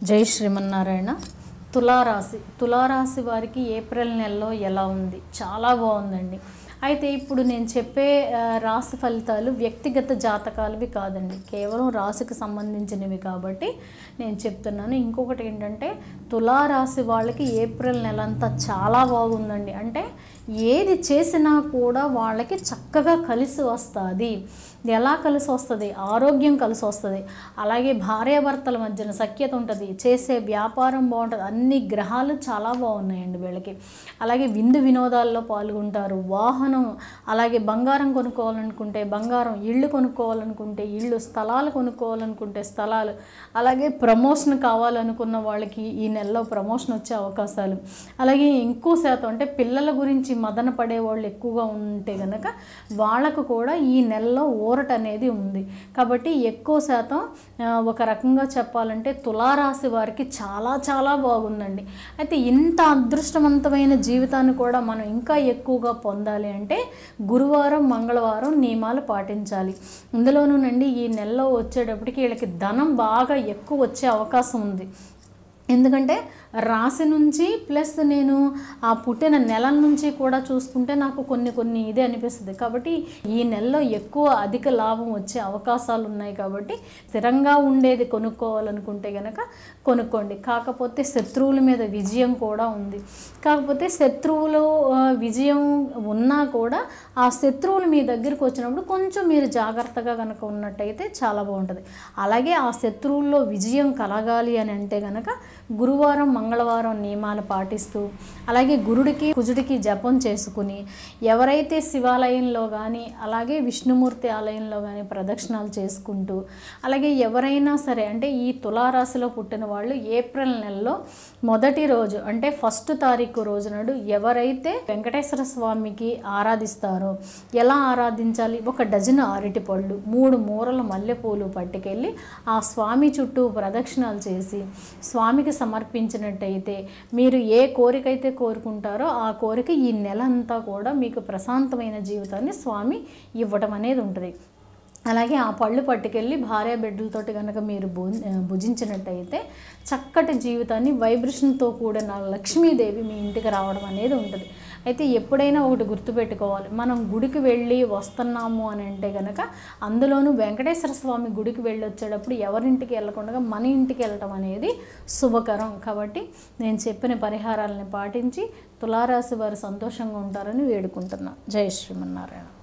జై శ్రీమన్నారాయణ తులారాశి తులారాశి వారికి ఏప్రిల్ నెలలో ఎలా ఉంది చాలా బాగుందండి అయితే ఇప్పుడు నేను చెప్పే ఆ, రాశి ఫలితాలు వ్యక్తిగత జాతకాలవి కాదండి కేవలం రాశికి సంబంధించినవి కాబట్టి నేను చెప్తున్నాను ఇంకొకటి ఏంటంటే తులారాశి వాళ్ళకి ఏప్రిల్ నెల అంతా చాలా బాగుందండి అంటే ఏది చేసినా కూడా వాళ్ళకి చక్కగా కలిసి వస్తుంది ఎలా కలిసి వస్తుంది ఆరోగ్యం కలిసి వస్తుంది అలాగే భార్యాభర్తల మధ్యన సఖ్యత ఉంటుంది చేసే వ్యాపారం బాగుంటుంది అన్ని గ్రహాలు చాలా బాగున్నాయండి వీళ్ళకి అలాగే విందు వినోదాల్లో పాల్గొంటారు వాహనం అలాగే బంగారం కొనుక్కోవాలనుకుంటే బంగారం ఇళ్ళు కొనుక్కోవాలనుకుంటే ఇళ్ళు స్థలాలు కొనుక్కోవాలనుకుంటే స్థలాలు అలాగే ప్రమోషన్ కావాలనుకున్న వాళ్ళకి ఈ నెలలో ప్రమోషన్ వచ్చే అవకాశాలు అలాగే ఎక్కువ శాతం అంటే పిల్లల గురించి మదన పడే వాళ్ళు ఎక్కువగా ఉంటే కనుక వాళ్ళకు కూడా ఈ నెలలో ఊరట అనేది ఉంది కాబట్టి ఎక్కువ శాతం ఆ, ఒక రకంగా చెప్పాలంటే తులారాశి వారికి చాలా చాలా బాగుందండి అయితే ఇంత అదృష్టవంతమైన జీవితాన్ని కూడా మనం ఇంకా ఎక్కువగా పొందాలి అంటే గురువారం మంగళవారం నియమాలు పాటించాలి ఇందులోనూనండి ఈ నెలలో వచ్చేటప్పటికి వీళ్ళకి ధనం బాగా ఎక్కువ వచ్చే అవకాశం ఉంది ఎందుకంటే రాశి నుంచి ప్లస్ నేను ఆ పుట్టిన నెలల నుంచి కూడా చూసుకుంటే నాకు కొన్ని కొన్ని ఇదే అనిపిస్తుంది కాబట్టి ఈ నెలలో ఎక్కువ అధిక లాభం వచ్చే అవకాశాలు ఉన్నాయి కాబట్టి స్థిరంగా ఉండేది కొనుక్కోవాలనుకుంటే కనుక కొనుక్కోండి కాకపోతే శత్రువుల మీద విజయం కూడా ఉంది కాకపోతే శత్రువులు ఆ, విజయం ఉన్నా కూడా ఆ శత్రువులు మీ దగ్గరికి వచ్చినప్పుడు కొంచెం మీరు జాగ్రత్తగా కనుక ఉన్నట్టయితే చాలా బాగుంటుంది అలాగే ఆ శత్రువుల్లో విజయం కలగాలి అని అంటే కనుక గురువారం మంగళవారం నియమాలు పాటిస్తూ అలాగే గురుడికి కుజుడికి జపం చేసుకుని ఎవరైతే శివాలయంలో కానీ అలాగే విష్ణుమూర్తి ఆలయంలో కానీ ప్రదక్షిణాలు చేసుకుంటూ అలాగే ఎవరైనా సరే అంటే ఈ తులారాశిలో పుట్టిన వాళ్ళు ఏప్రిల్ నెలలో మొదటి రోజు అంటే ఫస్ట్ తారీఖు రోజు నాడు ఎవరైతే వెంకటేశ్వర స్వామికి ఆరాధిస్తారో ఎలా ఆరాధించాలి ఒక డజను అరటి పళ్ళు మూడు మూరల మల్లెపూలు పట్టుకెళ్ళి ఆ స్వామి చుట్టూ ప్రదక్షిణాలు చేసి స్వామికి సమర్పించినట్టయితే మీరు ఏ కోరిక అయితే కోరుకుంటారో ఆ కోరిక ఈ నెల అంతా కూడా మీకు ప్రశాంతమైన జీవితాన్ని స్వామి ఇవ్వడం అనేది ఉంటుంది అలాగే ఆ పళ్ళు పట్టుకెళ్ళి భార్య బిడ్డలతోటి కనుక మీరు భు భుజించినట్టయితే చక్కటి జీవితాన్ని వైబ్రేషన్తో కూడిన లక్ష్మీదేవి మీ ఇంటికి రావడం అనేది ఉంటుంది అయితే ఎప్పుడైనా ఒకటి గుర్తుపెట్టుకోవాలి మనం గుడికి వెళ్ళి వస్తున్నాము అని అంటే కనుక అందులోనూ వెంకటేశ్వర స్వామి గుడికి వెళ్ళి వచ్చేటప్పుడు ఎవరింటికి వెళ్ళకుండా మన ఇంటికి వెళ్ళటం అనేది శుభకరం కాబట్టి నేను చెప్పిన పరిహారాలని పాటించి తులారాశి వారు సంతోషంగా ఉంటారని వేడుకుంటున్నా జై శ్రీమన్నారాయణ